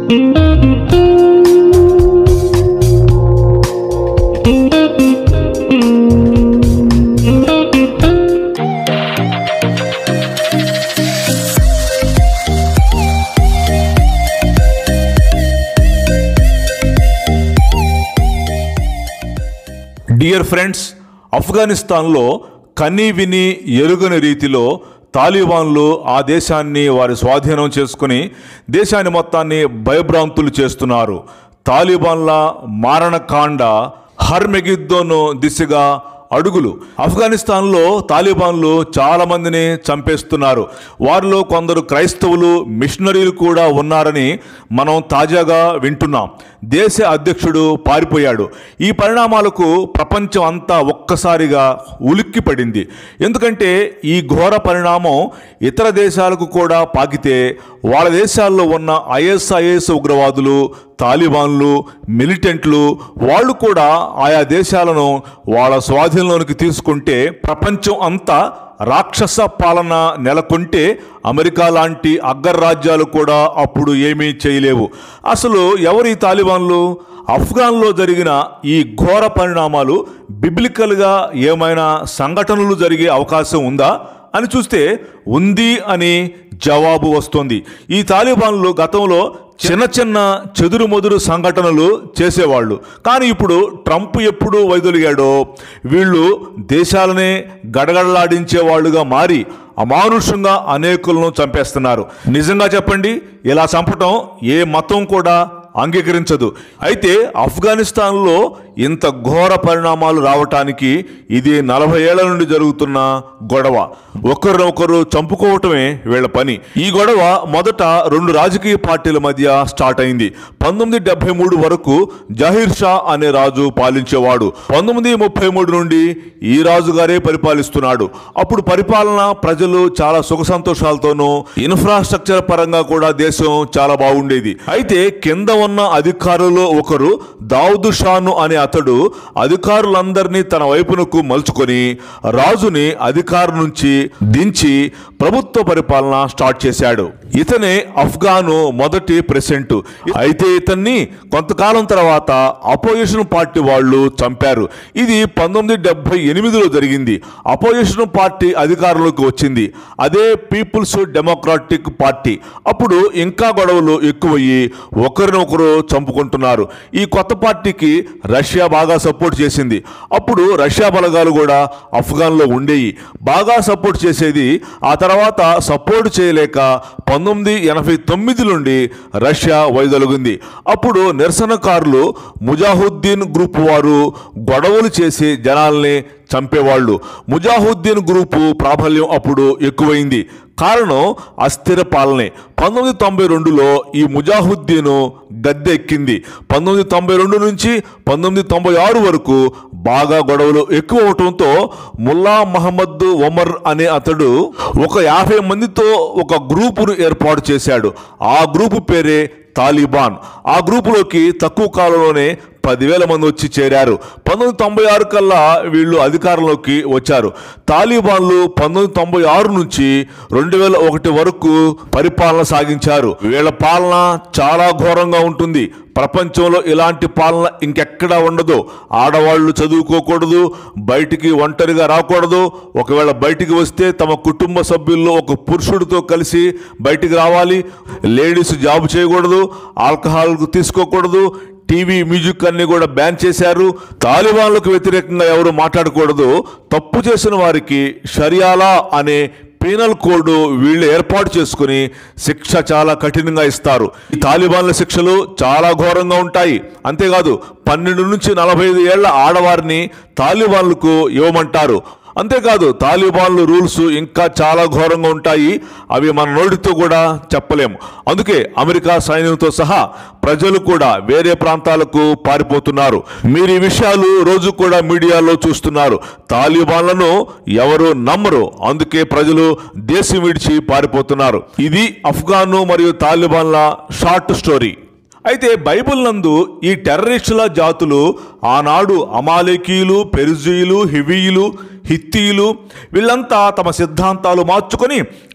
dear friends ఆఫ్ఘనిస్తాన్లో కని విని ఎరుగని రీతిలో తాలిబాన్లు ఆ దేశాన్ని వారి స్వాధీనం చేసుకుని దేశాన్ని మొత్తాన్ని భయభ్రాంతులు చేస్తున్నారు తాలిబాన్ల మారణకాండ హర్మెగిద్దోను దిశగా అడుగులు ఆఫ్ఘనిస్తాన్లో తాలిబాన్లు చాలా మందిని చంపేస్తున్నారు వారిలో కొందరు క్రైస్తవులు మిషనరీలు కూడా ఉన్నారని మనం తాజాగా వింటున్నాం దేశ అధ్యక్షుడు పారిపోయాడు ఈ పరిణామాలకు ప్రపంచం అంతా ఒక్కసారిగా ఉలిక్కి పడింది ఎందుకంటే ఈ ఘోర పరిణామం ఇతర దేశాలకు కూడా పాకితే వాళ్ళ దేశాల్లో ఉన్న ఐఎస్ఐఎస్ ఉగ్రవాదులు తాలిబాన్లు మిలిటెంట్లు వాళ్ళు కూడా ఆయా దేశాలను వాళ్ళ స్వాధీనంలోనికి తీసుకుంటే ప్రపంచం అంతా రాక్షస పాలన నెలకొంటే అమెరికా లాంటి అగ్రరాజ్యాలు కూడా అప్పుడు ఏమీ చేయలేవు అసలు ఎవరు ఈ తాలిబాన్లు ఆఫ్ఘాన్లో జరిగిన ఈ ఘోర పరిణామాలు బిబ్లికల్గా ఏమైనా సంఘటనలు జరిగే అవకాశం ఉందా అని చూస్తే ఉంది అని జవాబు వస్తుంది ఈ తాలిబాన్లు గతంలో చిన్న చిన్న చెదురు మొదురు సంఘటనలు చేసేవాళ్ళు కానీ ఇప్పుడు ట్రంప్ ఎప్పుడు వైదొలిగాడో వీళ్ళు దేశాలనే గడగడలాడించే వాళ్ళుగా మారి అమానుషంగా అనేకులను చంపేస్తున్నారు నిజంగా చెప్పండి ఇలా చంపటం ఏ మతం కూడా అంగీకరించదు అయితే ఆఫ్ఘనిస్తాన్లో ఇంత ఘోర పరిణామాలు రావటానికి ఇది నలభై ఏళ్ల నుండి జరుగుతున్న గొడవ ఒకరినొకరు చంపుకోవటమే వీళ్ళ పని ఈ గొడవ మొదట రెండు రాజకీయ పార్టీల మధ్య స్టార్ట్ అయింది పంతొమ్మిది డెబ్బై మూడు వరకు జహీర్ షా అనే రాజు పాలించేవాడు పంతొమ్మిది ముప్పై మూడు నుండి ఈ రాజుగారే పరిపాలిస్తున్నాడు అప్పుడు పరిపాలన ప్రజలు చాలా సుఖ సంతోషాలతోనూ ఇన్ఫ్రాస్ట్రక్చర్ పరంగా కూడా దేశం చాలా బాగుండేది అయితే కింద ఉన్న అధికారులు ఒకరు దావుదు షాను అనే అతడు అధికారులందరినీ తన వైపునకు మలుచుకొని రాజుని అధికారం నుంచి దించి ప్రభుత్వ పరిపాలన స్టార్ట్ చేశాడు ఇతనే అఫ్ఘాను మొదటి ప్రెసిడెంట్ అయితే ఇతన్ని కొంతకాలం తర్వాత అపోజిషన్ పార్టీ వాళ్ళు చంపారు ఇది పంతొమ్మిది డెబ్బై ఎనిమిదిలో జరిగింది అపోజిషన్ పార్టీ అధికారంలోకి వచ్చింది అదే పీపుల్స్ డెమోక్రాటిక్ పార్టీ అప్పుడు ఇంకా గొడవలు ఎక్కువయ్యి ఒకరినొకరు చంపుకుంటున్నారు ఈ కొత్త పార్టీకి రష్యా బాగా సపోర్ట్ చేసింది అప్పుడు రష్యా బలగాలు కూడా ఆఫ్ఘాన్లో ఉండేవి బాగా సపోర్ట్ చేసేది ఆ తర్వాత సపోర్ట్ చేయలేక పంతొమ్మిది ఎనభై తొమ్మిది నుండి రష్యా వైదొలిగింది అప్పుడు నిరసనకారులు ముజాహుద్దీన్ గ్రూప్ వారు గొడవలు చేసి జనాల్ని చంపేవాళ్ళు ముజాహుద్దీన్ గ్రూపు ప్రాబల్యం అప్పుడు ఎక్కువైంది కారణం అస్థిర పాలనే పంతొమ్మిది తొంభై రెండులో ఈ ముజాహుద్దీను గద్దె ఎక్కింది పంతొమ్మిది తొంభై రెండు నుంచి పంతొమ్మిది తొంభై ఆరు వరకు బాగా గొడవలు ఎక్కువ అవటంతో ముల్లా మహమ్మద్ ఒమర్ అనే అతడు ఒక యాభై మందితో ఒక గ్రూపును ఏర్పాటు చేశాడు ఆ గ్రూపు పేరే తాలిబాన్ ఆ గ్రూపులోకి తక్కువ కాలంలోనే పదివేల మంది వచ్చి చేరారు పంతొమ్మిది తొంభై ఆరు కల్లా వీళ్ళు అధికారంలోకి వచ్చారు తాలిబాన్లు పంతొమ్మిది తొంభై ఆరు నుంచి రెండు వేల ఒకటి వరకు పరిపాలన సాగించారు వీళ్ళ పాలన చాలా ఘోరంగా ఉంటుంది ప్రపంచంలో ఇలాంటి పాలన ఇంకెక్కడా ఉండదు ఆడవాళ్ళు చదువుకోకూడదు బయటికి ఒంటరిగా రాకూడదు ఒకవేళ బయటికి వస్తే తమ కుటుంబ సభ్యుల్లో ఒక పురుషుడితో కలిసి బయటికి రావాలి లేడీస్ జాబ్ చేయకూడదు ఆల్కహాల్ తీసుకోకూడదు టీవీ మ్యూజిక్ అన్ని కూడా బ్యాన్ చేశారు తాలిబాన్లకు వ్యతిరేకంగా ఎవరు మాట్లాడకూడదు తప్పు చేసిన వారికి షరియాలా అనే పీనల్ కోడ్ వీళ్ళు ఏర్పాటు చేసుకుని శిక్ష చాలా కఠినంగా ఇస్తారు ఈ తాలిబాన్ల శిక్షలు చాలా ఘోరంగా ఉంటాయి అంతేకాదు పన్నెండు నుంచి నలభై ఐదు ఏళ్ల ఆడవారిని తాలిబాన్లకు ఇవ్వమంటారు అంతేకాదు తాలిబాన్లు రూల్స్ ఇంకా చాలా ఘోరంగా ఉంటాయి అవి మన నోటితో కూడా చెప్పలేము అందుకే అమెరికా సైన్యంతో సహా ప్రజలు కూడా వేరే ప్రాంతాలకు పారిపోతున్నారు మీరు ఈ విషయాలు రోజు కూడా మీడియాలో చూస్తున్నారు తాలిబాన్లను ఎవరు నమ్మరు అందుకే ప్రజలు దేశం విడిచి పారిపోతున్నారు ఇది అఫ్ఘాను మరియు తాలిబాన్ల షార్ట్ స్టోరీ అయితే బైబిల్ నందు ఈ టెర్రరిస్టుల జాతులు ఆనాడు అమాలేకీయులు పెరుజీయులు హివీయులు హిత్తీయులు వీళ్ళంతా తమ సిద్ధాంతాలు మార్చుకొని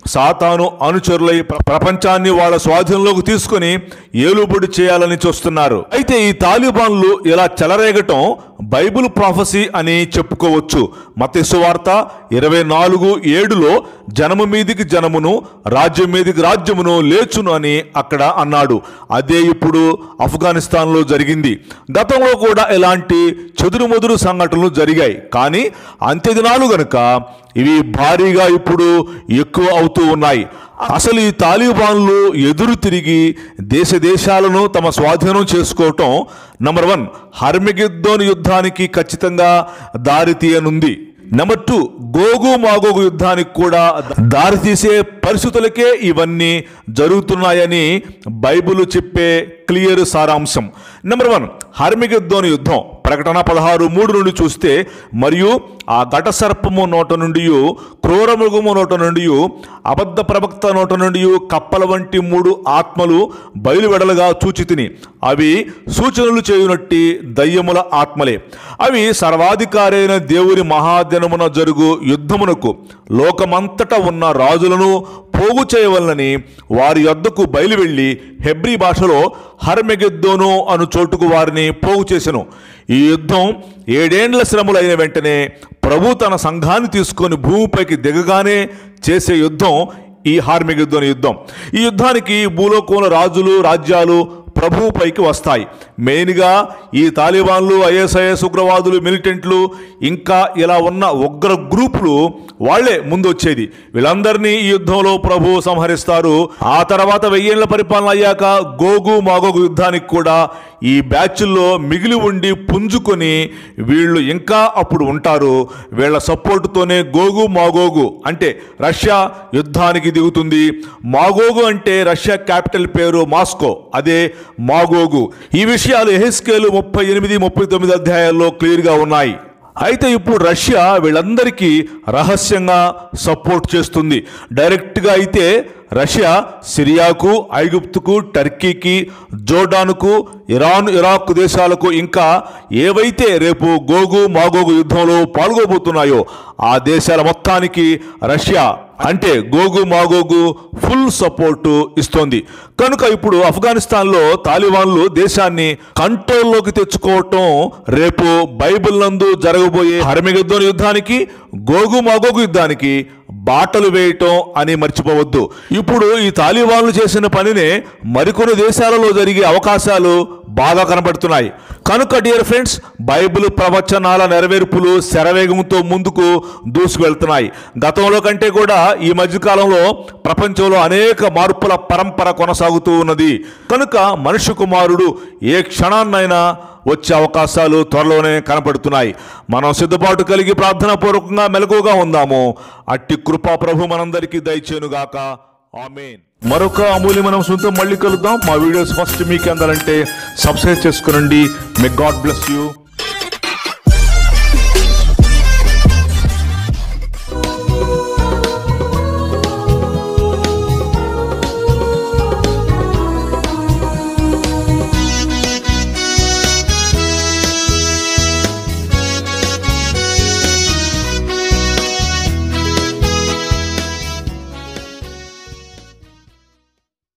సాతాను అనుచరులై ప్ర- ప్రపంచాన్ని వాళ్ళ స్వాధీనంలోకి తీసుకొని ఏలుబడి చేయాలని చూస్తున్నారు అయితే ఈ తాలిబాన్లు ఇలా చెలరేగటం బైబిల్ ప్రాఫసీ అని చెప్పుకోవచ్చు మతేసు వార్త ఇరవై నాలుగు ఏడులో జనము మీదికి జనమును రాజ్యం మీదికి రాజ్యమును లేచును అని అక్కడ అన్నాడు అదే ఇప్పుడు ఆఫ్ఘనిస్తాన్లో జరిగింది గతంలో కూడా ఇలాంటి చెదురుమదురు సంఘటనలు జరిగాయి కానీ అంత్యదినాలు గనుక ఇవి భారీగా ఇప్పుడు ఎక్కువ అవుతూ ఉన్నాయి అసలు ఈ తాలిబాన్లు ఎదురు తిరిగి దేశ దేశాలను తమ స్వాధీనం చేసుకోవటం నంబర్ వన్ హర్మిగిద్దోని యుద్ధానికి ఖచ్చితంగా దారి తీయనుంది నెంబర్ టూ గోగు మాగోగు యుద్ధానికి కూడా దారితీసే పరిస్థితులకే ఇవన్నీ జరుగుతున్నాయని బైబిల్ చెప్పే క్లియర్ సారాంశం నెంబర్ వన్ హర్మిగిద్దోని యుద్ధం ప్రకటన పదహారు మూడు నుండి చూస్తే మరియు ఆ ఘట సర్పము నోట నుండి క్రూరమృగము నోట నుండి అబద్ధ ప్రవక్త నోట నుండి కప్పల వంటి మూడు ఆత్మలు బయలువెడలుగా చూచి తిని అవి సూచనలు చేయునట్టి దయ్యముల ఆత్మలే అవి సర్వాధికారైన దేవుని మహాదినమున జరుగు యుద్ధమునకు లోకమంతటా ఉన్న రాజులను పోగు చేయవలనని వారి యొద్దకు బయలువెళ్ళి హెబ్రీ భాషలో హర్మెగెద్దోను అను చోటుకు వారిని పోగు చేసెను ఈ యుద్ధం ఏడేండ్ల శ్రమలైన వెంటనే ప్రభు తన సంఘాన్ని తీసుకొని భూమిపైకి దిగగానే చేసే యుద్ధం ఈ హార్మిగిద్దోని యుద్ధం ఈ యుద్ధానికి భూలోకంలో రాజులు రాజ్యాలు ప్రభువుపైకి వస్తాయి మెయిన్గా ఈ తాలిబాన్లు ఐఎస్ఐఎస్ ఉగ్రవాదులు మిలిటెంట్లు ఇంకా ఇలా ఉన్న ఉగ్ర గ్రూపులు వాళ్లే ముందు వచ్చేది వీళ్ళందరినీ ఈ యుద్ధంలో ప్రభు సంహరిస్తారు ఆ తర్వాత వెయ్యేళ్ల పరిపాలన అయ్యాక గోగు మాగోగు యుద్ధానికి కూడా ఈ బ్యాచ్ల్లో మిగిలి ఉండి పుంజుకొని వీళ్ళు ఇంకా అప్పుడు ఉంటారు వీళ్ళ సపోర్టుతోనే గోగు మాగోగు అంటే రష్యా యుద్ధానికి దిగుతుంది మాగోగు అంటే రష్యా క్యాపిటల్ పేరు మాస్కో అదే మాగోగు ఈ విషయాలు ఎహెస్కేలు ముప్పై ఎనిమిది ముప్పై తొమ్మిది అధ్యాయాల్లో క్లియర్గా ఉన్నాయి అయితే ఇప్పుడు రష్యా వీళ్ళందరికీ రహస్యంగా సపోర్ట్ చేస్తుంది డైరెక్ట్గా అయితే రష్యా సిరియాకు ఐగుప్తుకు టర్కీకి జోర్డాన్కు ఇరాన్ ఇరాక్ దేశాలకు ఇంకా ఏవైతే రేపు గోగు మాగోగు యుద్ధంలో పాల్గొబోతున్నాయో ఆ దేశాల మొత్తానికి రష్యా అంటే గోగు మాగోగు ఫుల్ సపోర్టు ఇస్తోంది కనుక ఇప్పుడు ఆఫ్ఘనిస్తాన్లో తాలిబాన్లు దేశాన్ని కంట్రోల్లోకి తెచ్చుకోవటం రేపు బైబిల్ నందు జరగబోయే హర్మిగద్దోని యుద్ధానికి గోగు మాగోగు యుద్ధానికి బాటలు వేయటం అని మర్చిపోవద్దు ఇప్పుడు ఈ తాలిబాన్లు చేసిన పనినే మరికొన్ని దేశాలలో జరిగే అవకాశాలు బాగా కనబడుతున్నాయి కనుక డియర్ ఫ్రెండ్స్ బైబిల్ ప్రవచనాల నెరవేర్పులు శరవేగంతో ముందుకు దూసుకువెళ్తున్నాయి గతంలో కంటే కూడా ఈ మధ్యకాలంలో ప్రపంచంలో అనేక మార్పుల పరంపర కొనసాగుతూ ఉన్నది కనుక మనుష్య కుమారుడు ఏ క్షణాన్నైనా వచ్చే అవకాశాలు త్వరలోనే కనపడుతున్నాయి మనం సిద్ధపాటు కలిగి ప్రార్థనాపూర్వకంగా మెలకుగా ఉందాము అట్టి కృపా ప్రభు మనందరికీ దయచేనుగాక ఆమేన్ మరొక అమూల్యమైన అంశంతో మళ్ళీ కలుద్దాం మా వీడియోస్ ఫస్ట్ మీకు అందాలంటే సబ్స్క్రైబ్ చేసుకోనండి మే గాడ్ బ్లెస్ యూ